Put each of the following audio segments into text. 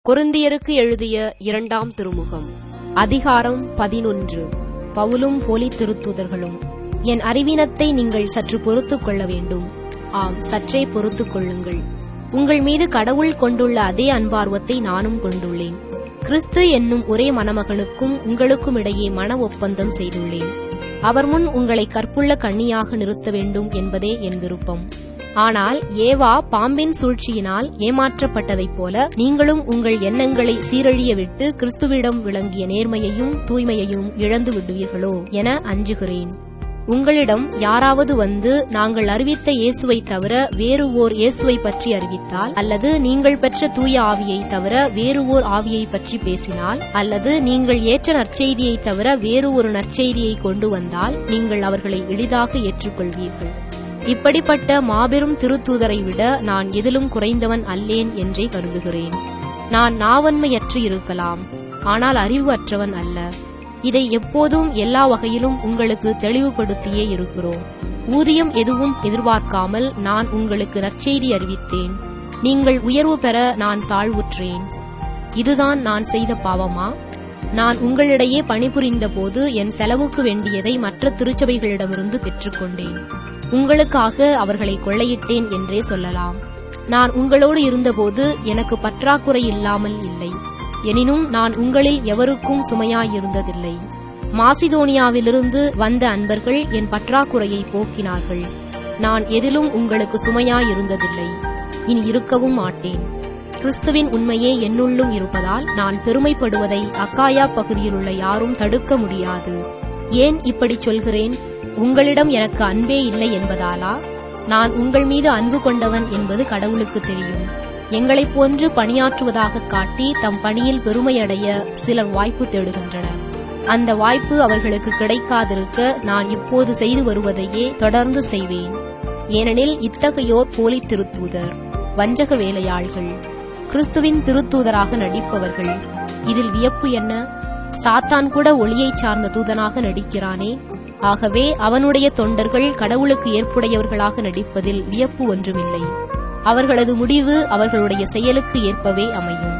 கொரிந்தியருக்கு எழுதிய இரண்டாம் திருமுகம் அதிகாரம் பதினொன்று பவுலும் போலி திருத்தூதர்களும் என் அறிவீனத்தை நீங்கள் சற்று பொறுத்துக் கொள்ள வேண்டும் ஆம் சற்றே பொறுத்துக் கொள்ளுங்கள் உங்கள் மீது கடவுள் கொண்டுள்ள அதே அன்பார்வத்தை நானும் கொண்டுள்ளேன் கிறிஸ்து என்னும் ஒரே மணமகனுக்கும் உங்களுக்கும் இடையே மன ஒப்பந்தம் செய்துள்ளேன் அவர் முன் உங்களை கற்புள்ள கண்ணியாக நிறுத்த வேண்டும் என்பதே என் விருப்பம் ஆனால் ஏவா பாம்பின் சூழ்ச்சியினால் ஏமாற்றப்பட்டதைப் போல நீங்களும் உங்கள் எண்ணங்களை சீரழிய விட்டு கிறிஸ்துவிடம் விளங்கிய நேர்மையையும் தூய்மையையும் இழந்து விடுவீர்களோ என அஞ்சுகிறேன் உங்களிடம் யாராவது வந்து நாங்கள் அறிவித்த இயேசுவை தவிர வேறு ஓர் இயேசுவை பற்றி அறிவித்தால் அல்லது நீங்கள் பெற்ற தூய ஆவியை தவிர வேறு ஓர் ஆவியை பற்றி பேசினால் அல்லது நீங்கள் ஏற்ற நற்செய்தியை தவிர வேறு ஒரு நற்செய்தியை கொண்டு வந்தால் நீங்கள் அவர்களை எளிதாக ஏற்றுக்கொள்வீர்கள் இப்படிப்பட்ட மாபெரும் திருத்தூதரை விட நான் எதிலும் குறைந்தவன் அல்லேன் என்றே கருதுகிறேன் நான் நாவன்மையற்று இருக்கலாம் ஆனால் அறிவு அற்றவன் அல்ல இதை எப்போதும் எல்லா வகையிலும் உங்களுக்கு தெளிவுபடுத்தியே இருக்கிறோம் ஊதியம் எதுவும் எதிர்பார்க்காமல் நான் உங்களுக்கு நற்செய்தி அறிவித்தேன் நீங்கள் உயர்வு பெற நான் தாழ்வுற்றேன் இதுதான் நான் செய்த பாவமா நான் உங்களிடையே பணிபுரிந்த போது என் செலவுக்கு வேண்டியதை மற்ற திருச்சபைகளிடமிருந்து பெற்றுக்கொண்டேன் உங்களுக்காக அவர்களை கொள்ளையிட்டேன் என்றே சொல்லலாம் நான் உங்களோடு இருந்தபோது எனக்கு பற்றாக்குறை இல்லாமல் இல்லை எனினும் நான் உங்களில் எவருக்கும் சுமையாயிருந்ததில்லை மாசிதோனியாவிலிருந்து வந்த அன்பர்கள் என் பற்றாக்குறையை போக்கினார்கள் நான் எதிலும் உங்களுக்கு சுமையாயிருந்ததில்லை இனி இருக்கவும் மாட்டேன் கிறிஸ்துவின் உண்மையே என்னுள்ளும் இருப்பதால் நான் பெருமைப்படுவதை அக்காயா பகுதியிலுள்ள யாரும் தடுக்க முடியாது ஏன் இப்படி சொல்கிறேன் உங்களிடம் எனக்கு அன்பே இல்லை என்பதாலா நான் உங்கள் மீது அன்பு கொண்டவன் என்பது கடவுளுக்கு தெரியும் எங்களைப் போன்று பணியாற்றுவதாக காட்டி தம் பணியில் பெருமையடைய சிலர் வாய்ப்பு தேடுகின்றனர் அந்த வாய்ப்பு அவர்களுக்கு கிடைக்காதிருக்க நான் இப்போது செய்து வருவதையே தொடர்ந்து செய்வேன் ஏனெனில் இத்தகையோர் போலி திருத்தூதர் வஞ்சக வேலையாள்கள் கிறிஸ்துவின் திருத்தூதராக நடிப்பவர்கள் இதில் வியப்பு என்ன சாத்தான் கூட ஒளியைச் சார்ந்த தூதனாக நடிக்கிறானே ஆகவே அவனுடைய தொண்டர்கள் கடவுளுக்கு ஏற்புடையவர்களாக நடிப்பதில் வியப்பு ஒன்றுமில்லை அவர்களது முடிவு அவர்களுடைய செயலுக்கு ஏற்பவே அமையும்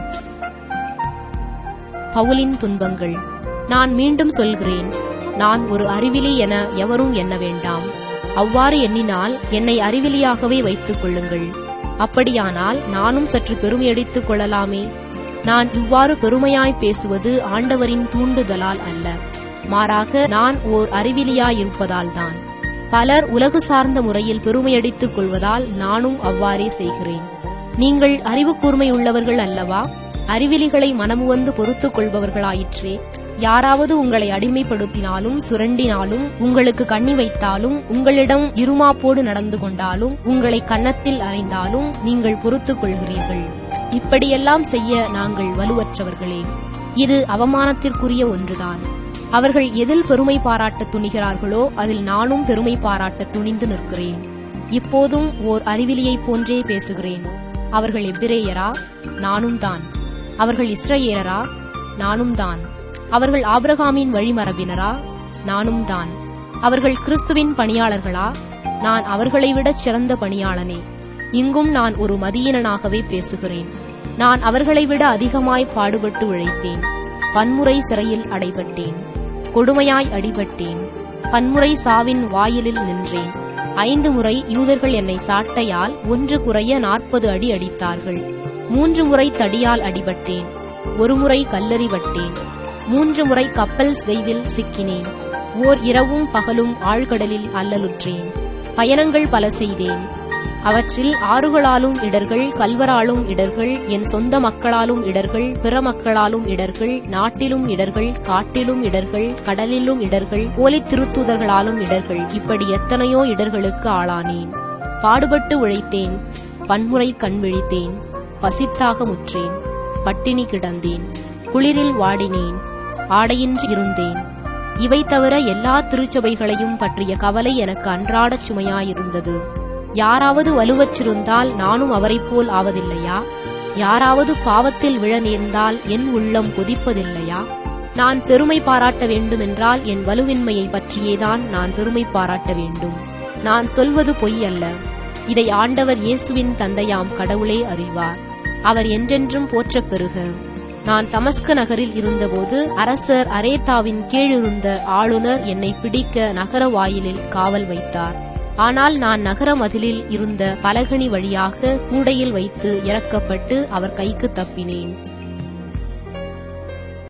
பவுலின் துன்பங்கள் நான் மீண்டும் சொல்கிறேன் நான் ஒரு அறிவிலி என எவரும் எண்ண வேண்டாம் அவ்வாறு எண்ணினால் என்னை அறிவிலியாகவே வைத்துக் கொள்ளுங்கள் அப்படியானால் நானும் சற்று பெருமையடித்துக் கொள்ளலாமே நான் இவ்வாறு பெருமையாய் பேசுவது ஆண்டவரின் தூண்டுதலால் அல்ல மாறாக நான் ஓர் அறிவிலியாயிருப்பதால்தான் பலர் உலகு சார்ந்த முறையில் பெருமையடித்துக் கொள்வதால் நானும் அவ்வாறே செய்கிறேன் நீங்கள் அறிவு கூர்மை உள்ளவர்கள் அல்லவா அறிவிலிகளை மனமுவந்து பொறுத்துக் கொள்பவர்களாயிற்றே யாராவது உங்களை அடிமைப்படுத்தினாலும் சுரண்டினாலும் உங்களுக்கு கண்ணி வைத்தாலும் உங்களிடம் இருமாப்போடு நடந்து கொண்டாலும் உங்களை கன்னத்தில் அறைந்தாலும் நீங்கள் பொறுத்துக் கொள்கிறீர்கள் இப்படியெல்லாம் செய்ய நாங்கள் வலுவற்றவர்களே இது அவமானத்திற்குரிய ஒன்றுதான் அவர்கள் எதில் பெருமை பாராட்ட துணிகிறார்களோ அதில் நானும் பெருமை பாராட்ட துணிந்து நிற்கிறேன் இப்போதும் ஓர் அறிவிலியைப் போன்றே பேசுகிறேன் அவர்கள் எபிரேயரா நானும் தான் அவர்கள் இஸ்ரேலரா நானும் தான் அவர்கள் ஆபிரகாமின் வழிமரபினரா நானும் தான் அவர்கள் கிறிஸ்துவின் பணியாளர்களா நான் அவர்களை விடச் சிறந்த பணியாளனே இங்கும் நான் ஒரு மதியனாகவே பேசுகிறேன் நான் அவர்களை விட அதிகமாய் பாடுபட்டு உழைத்தேன் பன்முறை சிறையில் அடைபட்டேன் கொடுமையாய் அடிபட்டேன் பன்முறை சாவின் வாயிலில் நின்றேன் ஐந்து முறை யூதர்கள் என்னை சாட்டையால் ஒன்று குறைய நாற்பது அடி அடித்தார்கள் மூன்று முறை தடியால் அடிபட்டேன் ஒருமுறை கல்லறிபட்டேன் மூன்று முறை கப்பல் செய்வில் சிக்கினேன் ஓர் இரவும் பகலும் ஆழ்கடலில் அல்லலுற்றேன் பயணங்கள் பல செய்தேன் அவற்றில் ஆறுகளாலும் இடர்கள் கல்வராலும் இடர்கள் என் சொந்த மக்களாலும் இடர்கள் பிற மக்களாலும் இடர்கள் நாட்டிலும் இடர்கள் காட்டிலும் இடர்கள் கடலிலும் இடர்கள் போலித் திருத்தூதர்களாலும் இடர்கள் இப்படி எத்தனையோ இடர்களுக்கு ஆளானேன் பாடுபட்டு உழைத்தேன் பன்முறை கண் விழித்தேன் பசித்தாக முற்றேன் பட்டினி கிடந்தேன் குளிரில் வாடினேன் ஆடையின்றி இருந்தேன் இவை தவிர எல்லா திருச்சபைகளையும் பற்றிய கவலை எனக்கு அன்றாடச் சுமையாயிருந்தது யாராவது வலுவற்றிருந்தால் நானும் அவரைப் போல் ஆவதில்லையா யாராவது பாவத்தில் விழ நேர்ந்தால் என் உள்ளம் கொதிப்பதில்லையா நான் பெருமை பாராட்ட வேண்டுமென்றால் என் வலுவின்மையை பற்றியேதான் நான் பெருமை பாராட்ட வேண்டும் நான் சொல்வது பொய் அல்ல இதை ஆண்டவர் இயேசுவின் தந்தையாம் கடவுளே அறிவார் அவர் என்றென்றும் போற்றப் பெறுக நான் தமஸ்கு நகரில் இருந்தபோது அரசர் அரேத்தாவின் கீழிருந்த ஆளுநர் என்னை பிடிக்க நகர வாயிலில் காவல் வைத்தார் ஆனால் நான் நகர மதிலில் இருந்த பலகணி வழியாக கூடையில் வைத்து இறக்கப்பட்டு அவர் கைக்கு தப்பினேன்